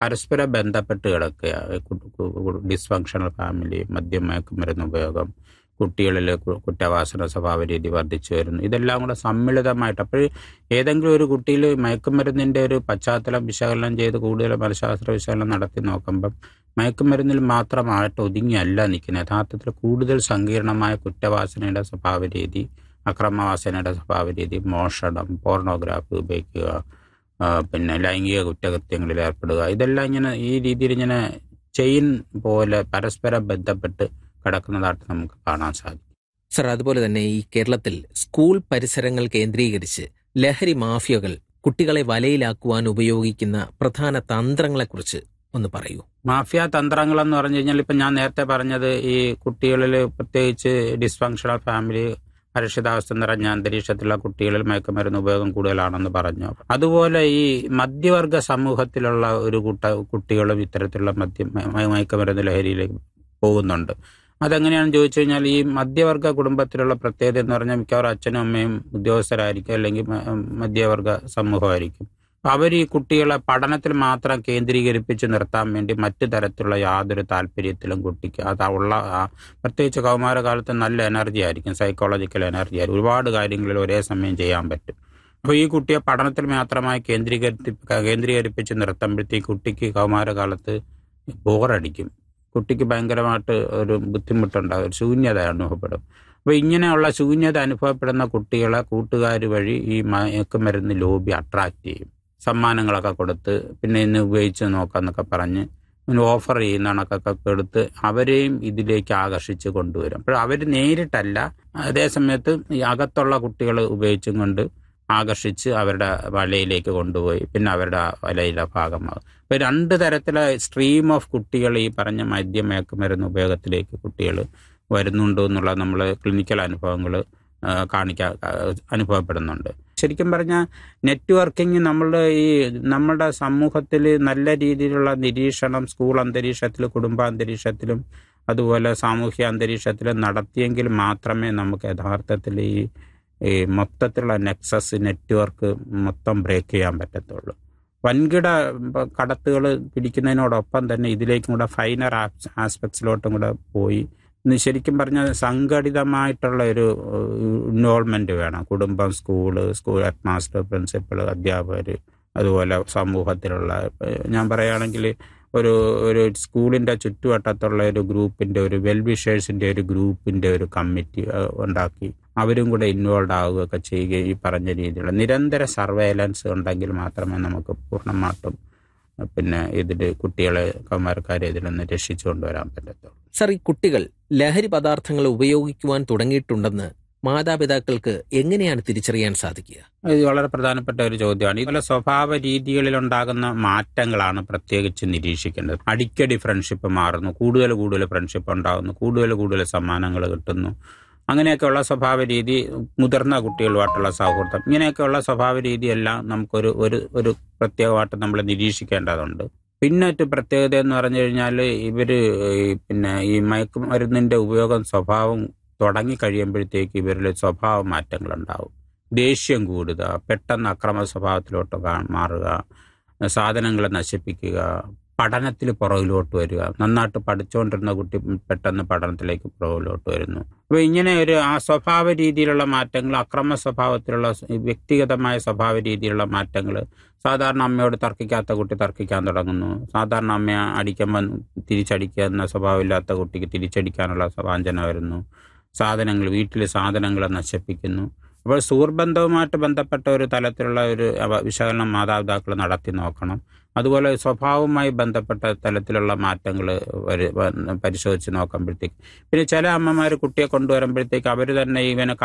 പരസ്പരം ബന്ധപ്പെട്ട് കിടക്കുക ഡിസ്ഫങ്ഷണൽ ഫാമിലി മദ്യം മയക്കുമരുന്ന് ഉപയോഗം കുട്ടികളിൽ കു- കുറ്റവാസന സ്വഭാവ രീതി വർദ്ധിച്ചു വരുന്നു ഇതെല്ലാം കൂടെ സമ്മിളിതമായിട്ട് അപ്പോൾ ഏതെങ്കിലും ഒരു കുട്ടിയിൽ മയക്കുമരുന്നിന്റെ ഒരു പശ്ചാത്തലം വിശകലനം ചെയ്ത് കൂടുതൽ മനഃശാസ്ത്ര വിശകലനം നടത്തി നോക്കുമ്പം മയക്കുമരുന്നിൽ മാത്രമായിട്ട് ഒതുങ്ങിയല്ല നിൽക്കുന്നത് യഥാർത്ഥത്തിൽ കൂടുതൽ സങ്കീർണമായ കുറ്റവാസനയുടെ സ്വഭാവ രീതി അക്രമവാസനയുടെ സ്വഭാവ രീതി മോഷണം പോർണോഗ്രാഫി ഉപയോഗിക്കുക ആ, പിന്നെ ലൈംഗിക കുറ്റകൃത്യങ്ങളിൽ ഏർപ്പെടുക ഇതെല്ലാം ഇങ്ങനെ ഈ രീതിയിൽ ഇങ്ങനെ ചെയിൻ പോലെ പരസ്പരം ബന്ധപ്പെട്ട് കിടക്കുന്നതായിട്ട് നമുക്ക് കാണാൻ സാധിക്കും സർ അതുപോലെ തന്നെ ഈ കേരളത്തിൽ സ്കൂൾ പരിസരങ്ങൾ കേന്ദ്രീകരിച്ച് ലഹരി മാഫിയകൾ കുട്ടികളെ വലയിലാക്കുവാൻ ഉപയോഗിക്കുന്ന പ്രധാന തന്ത്രങ്ങളെക്കുറിച്ച് ഒന്ന് പറയൂ മാഫിയ തന്ത്രങ്ങൾ എന്ന് പറഞ്ഞു കഴിഞ്ഞാൽ ഇപ്പം ഞാൻ നേരത്തെ പറഞ്ഞത് ഈ കുട്ടികളിൽ പ്രത്യേകിച്ച് ഡിസ്ഫങ്ഷണൽ ഫാമിലി അരക്ഷിതാവസ്ഥ നിറഞ്ഞ അന്തരീക്ഷത്തിലുള്ള കുട്ടികളിൽ മയക്കുമരുന്ന് ഉപയോഗം കൂടുതലാണെന്ന് പറഞ്ഞു അതുപോലെ ഈ മധ്യവർഗ സമൂഹത്തിലുള്ള ഒരു കൂട്ട കുട്ടികളും ഇത്തരത്തിലുള്ള മദ്യ മ- മയക്കുമരുന്ന് ലഹരിയിലേക്ക് പോകുന്നുണ്ട് അതെങ്ങനെയാണെന്ന് ചോദിച്ചു കഴിഞ്ഞാൽ ഈ മധ്യവർഗ കുടുംബത്തിലുള്ള പ്രത്യേകത എന്ന് പറഞ്ഞാൽ മിക്കവാറും അച്ഛനും അമ്മയും ഉദ്യോഗസ്ഥരായിരിക്കും അല്ലെങ്കിൽ മ- മധ്യവർഗ സമൂഹമായിരിക്കും അവർ ഈ കുട്ടികളെ പഠനത്തിൽ മാത്രം കേന്ദ്രീകരിപ്പിച്ച് നിർത്താൻ വേണ്ടി മറ്റു തരത്തിലുള്ള യാതൊരു താല്പര്യത്തിലും കുട്ടിക്ക് അത് ഉള്ള ആ പ്രത്യേകിച്ച് കൗമാരകാലത്ത് നല്ല എനർജി ആയിരിക്കും സൈക്കോളജിക്കൽ എനർജി ആയിരിക്കും ഒരുപാട് കാര്യങ്ങളിൽ ഒരേ സമയം ചെയ്യാൻ പറ്റും അപ്പോൾ ഈ കുട്ടിയെ പഠനത്തിൽ മാത്രമായി കേന്ദ്രീകരിപ്പി കേന്ദ്രീകരിപ്പിച്ച് നിർത്തുമ്പോഴത്തേക്ക് കുട്ടിക്ക് കൗമാരകാലത്ത് ബോറടിക്കും കുട്ടിക്ക് ഭയങ്കരമായിട്ട് ഒരു ബുദ്ധിമുട്ടുണ്ടാകും ഒരു ശൂന്യത അനുഭവപ്പെടും അപ്പോൾ ഇങ്ങനെയുള്ള ശൂന്യത അനുഭവപ്പെടുന്ന കുട്ടികളെ കൂട്ടുകാർ വഴി ഈ മയക്കുമരുന്ന് ലോബി അട്രാക്റ്റ് ചെയ്യും സമ്മാനങ്ങളൊക്കെ കൊടുത്ത് പിന്നെ ഇന്ന് ഉപയോഗിച്ച് നോക്കാന്നൊക്കെ പറഞ്ഞ് ഇങ്ങനെ ഓഫർ ചെയ്യുന്ന കണക്കൊക്കെ എടുത്ത് അവരെയും ഇതിലേക്ക് ആകർഷിച്ച് കൊണ്ടുവരും അപ്പോൾ അവർ നേരിട്ടല്ല അതേസമയത്ത് ഈ അകത്തുള്ള കുട്ടികൾ ഉപയോഗിച്ചും കൊണ്ട് ആകർഷിച്ച് അവരുടെ വലയിലേക്ക് കൊണ്ടുപോയി പിന്നെ അവരുടെ വലയിലെ ഭാഗമാകും അപ്പോൾ രണ്ട് തരത്തിലെ സ്ട്രീം ഓഫ് കുട്ടികൾ ഈ പറഞ്ഞ മദ്യം മയക്കുമരുന്ന് ഉപയോഗത്തിലേക്ക് കുട്ടികൾ വരുന്നുണ്ട് എന്നുള്ള നമ്മൾ ക്ലിനിക്കൽ അനുഭവങ്ങൾ കാണിക്കാൻ അനുഭവപ്പെടുന്നുണ്ട് ശരിക്കും പറഞ്ഞാൽ നെറ്റ്വർക്കിംഗ് നമ്മളുടെ ഈ നമ്മുടെ സമൂഹത്തിൽ നല്ല രീതിയിലുള്ള നിരീക്ഷണം സ്കൂൾ അന്തരീക്ഷത്തിൽ കുടുംബാന്തരീക്ഷത്തിലും അതുപോലെ സാമൂഹ്യ അന്തരീക്ഷത്തിലും നടത്തിയെങ്കിൽ മാത്രമേ നമുക്ക് യഥാർത്ഥത്തിൽ ഈ ഈ മൊത്തത്തിലുള്ള നെക്സസ് നെറ്റ്വർക്ക് മൊത്തം ബ്രേക്ക് ചെയ്യാൻ പറ്റത്തുള്ളൂ വൻകിട കടത്തുകൾ പിടിക്കുന്നതിനോടൊപ്പം തന്നെ ഇതിലേക്കും കൂടെ ഫൈനർ ആസ്പെക്ട്സിലോട്ടും കൂടെ പോയി ഇന്ന് ശരിക്കും പറഞ്ഞാൽ സംഘടിതമായിട്ടുള്ള ഒരു ഇൻവോൾവ്മെന്റ് വേണം കുടുംബം school school head master principal അധ്യാപകർ അതുപോലെ സമൂഹത്തിലുള്ള ഞാൻ പറയുകയാണെങ്കിൽ ഒരു ഒരു സ്കൂളിന്റെ ചുറ്റുവട്ടത്തുള്ള ഒരു ഗ്രൂപ്പിന്റെ ഒരു വെൽവിഷേഴ്സിന്റെ ഒരു ഗ്രൂപ്പിന്റെ ഒരു കമ്മിറ്റി ഉണ്ടാക്കി അവരും കൂടെ ഇൻവോൾവ് ആവുകയൊക്കെ ചെയ്യുകയും ഈ പറഞ്ഞ രീതിയിലുള്ള നിരന്തര സർവേലൻസ് ഉണ്ടെങ്കിൽ മാത്രമേ നമുക്ക് പൂർണ്ണമായിട്ടും പിന്നെ ഇതിൽ കുട്ടികളെ കൗമാരക്കാരെ ഇതിൽ നിന്ന് രക്ഷിച്ചു കൊണ്ടുവരാൻ പറ്റത്തുള്ളൂ സർ ഈ കുട്ടികൾ ലഹരി പദാർത്ഥങ്ങൾ ഉപയോഗിക്കുവാൻ തുടങ്ങിയിട്ടുണ്ടെന്ന് മാതാപിതാക്കൾക്ക് എങ്ങനെയാണ് തിരിച്ചറിയാൻ സാധിക്കുക ഇത് വളരെ പ്രധാനപ്പെട്ട ഒരു ചോദ്യമാണ് ഇതുപോലെ സ്വഭാവ രീതികളിൽ ഉണ്ടാകുന്ന മാറ്റങ്ങളാണ് പ്രത്യേകിച്ച് നിരീക്ഷിക്കേണ്ടത് അടിക്കടി ഫ്രണ്ട്ഷിപ്പ് മാറുന്നു കൂടുതൽ കൂടുതൽ ഫ്രണ്ട്ഷിപ്പ് ഉണ്ടാകുന്നു കൂടുതൽ കൂടുതൽ സമ്മാനങ്ങൾ കിട്ടുന്നു അങ്ങനെയൊക്കെയുള്ള സ്വഭാവ രീതി മുതിർന്ന കുട്ടികളുമായിട്ടുള്ള സൗഹൃദം ഇങ്ങനെയൊക്കെയുള്ള സ്വഭാവ രീതിയെല്ലാം നമുക്കൊരു ഒരു ഒരു പ്രത്യേകമായിട്ട് നമ്മൾ നിരീക്ഷിക്കേണ്ടതുണ്ട് പിന്നെ ഒരു പ്രത്യേകത എന്ന് പറഞ്ഞു കഴിഞ്ഞാൽ ഇവര് പിന്നെ ഈ മയക്കുമരുന്നിന്റെ ഉപയോഗം സ്വഭാവം തുടങ്ങി കഴിയുമ്പോഴത്തേക്ക് ഇവരിൽ സ്വഭാവ മാറ്റങ്ങൾ ഉണ്ടാവും ദേഷ്യം കൂടുക പെട്ടെന്ന് അക്രമ സ്വഭാവത്തിലോട്ട് മാറുക സാധനങ്ങളെ നശിപ്പിക്കുക പഠനത്തിൽ പുറകിലോട്ട് വരിക നന്നായിട്ട് പഠിച്ചുകൊണ്ടിരുന്ന കുട്ടി പെട്ടെന്ന് പഠനത്തിലേക്ക് പുറകിലോട്ട് വരുന്നു അപ്പോൾ ഇങ്ങനെ ഒരു ആ സ്വഭാവ രീതിയിലുള്ള മാറ്റങ്ങൾ അക്രമ സ്വഭാവത്തിലുള്ള വ്യക്തിഗതമായ സ്വഭാവ രീതിയിലുള്ള മാറ്റങ്ങൾ സാധാരണ അമ്മയോട് തർക്കിക്കാത്ത കുട്ടി തർക്കിക്കാൻ തുടങ്ങുന്നു സാധാരണ അമ്മയെ അടിക്കുമ്പോൾ തിരിച്ചടിക്കുന്ന സ്വഭാവമില്ലാത്ത കുട്ടിക്ക് തിരിച്ചടിക്കാനുള്ള വാഞ്ചന വരുന്നു സാധനങ്ങൾ വീട്ടിലെ സാധനങ്ങളെ നശിപ്പിക്കുന്നു അപ്പോൾ സുഹൃബന്ധവുമായിട്ട് ബന്ധപ്പെട്ട ഒരു തലത്തിലുള്ള ഒരു വിശകലനം മാതാപിതാക്കൾ നടത്തി നോക്കണം അതുപോലെ സ്വഭാവവുമായി ബന്ധപ്പെട്ട തലത്തിലുള്ള മാറ്റങ്ങൾ പരിശോധിച്ച് നോക്കുമ്പോഴത്തേക്ക് പിന്നെ ചില അമ്മമാർ കുട്ടിയെ കൊണ്ടുവരുമ്പോഴത്തേക്ക് അവർ തന്നെ ഇവനെ